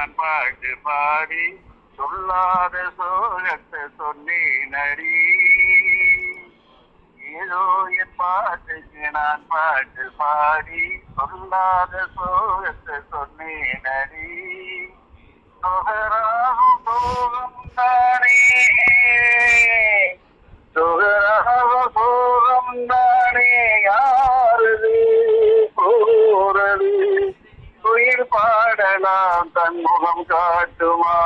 நான் பாட்டு பாடி சொல்லாத சோகத்தை சொன்னேனடி ஏதோ என் பாட்டுக்கு நான் பாட்டு பாடி சொல்லாத சோகத்தை சொன்னேனடி சொகராகும் சோகம் தானே சொகராகும் சோகம் தானே யாரது போறது உயிர் பாடலாம் தன்முகம் காட்டுமா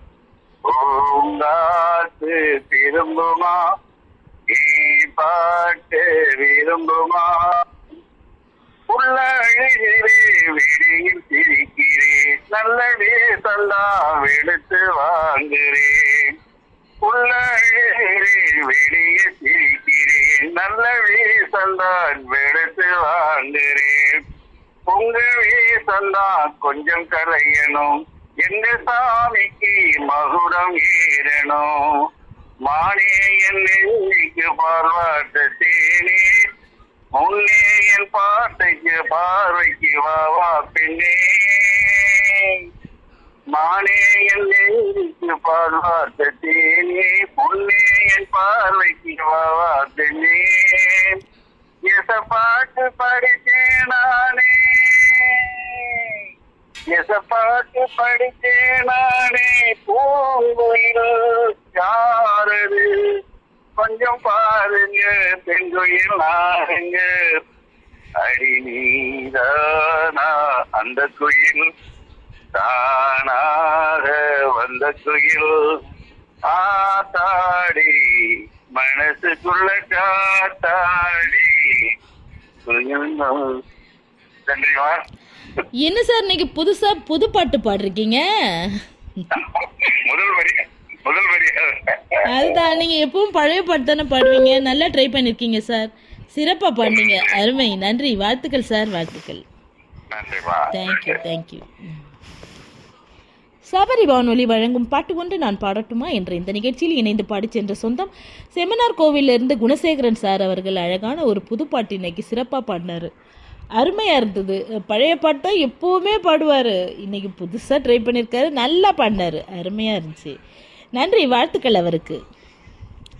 பூங்காத்து திரும்புமா நீ பாட்டு விரும்புமா உள்ள அழுகிறே வெளியில் சிரிக்கிறேன் நல்ல வேசல்லாம் எடுத்து வாங்குறேன் உள்ள அழுகிறே வெளியே சிரிக்கிறேன் நல்ல வேசந்தான் எடுத்து வாங்குறேன் உங்க வேசந்தான் கொஞ்சம் கரையணும் எங்க சாமிக்கு மகுடம் ஏறணும் மானே என் நெஞ்சிக்கு பார்வாட்ட தேனே முன்னே என் பாட்டைக்கு பார்வைக்கு வா வா பெண்ணே மானே என் நெஞ்சிக்கு பார்வாட்ட தேனே முன்னே என் பார்வைக்கு வா வா பெண்ணே எச பாட்டு படித்தேன் நானே எச பாட்டு படித்தேன் நானே பூங்குயில் யாரது கொஞ்சம் பாருங்க பெண்குயில் நாருங்க அடி நீதானா அந்த குயில் தானாக வந்த குயில் ஆத்தாடி மனசுக்குள்ள காத்தாடி நன்றிமா என்ன சார் இன்னைக்கு புதுசா புது பாட்டு பாடிருக்கீங்க முதல் வரி முதல் வரி அதுதான் நீங்க எப்பவும் பழைய பாட்டு தானே பாடுவீங்க நல்லா ட்ரை பண்ணிருக்கீங்க சார் சிறப்பா பாடுனீங்க அருமை நன்றி வாழ்த்துக்கள் சார் வாழ்த்துக்கள் நன்றிமா தேங்க்யூ தேங்க்யூ சபரி வானொலி வழங்கும் பாட்டு ஒன்று நான் பாடட்டுமா என்ற இந்த நிகழ்ச்சியில் இணைந்து பாடிச் சென்ற சொந்தம் செமினார் கோவிலிருந்து குணசேகரன் சார் அவர்கள் அழகான ஒரு புது பாட்டு இன்னைக்கு சிறப்பாக பாடினாரு அருமையாக இருந்தது பழைய பாட்டை எப்போவுமே பாடுவார் இன்னைக்கு புதுசாக ட்ரை பண்ணியிருக்காரு நல்லா பாடினாரு அருமையாக இருந்துச்சு நன்றி வாழ்த்துக்கள் அவருக்கு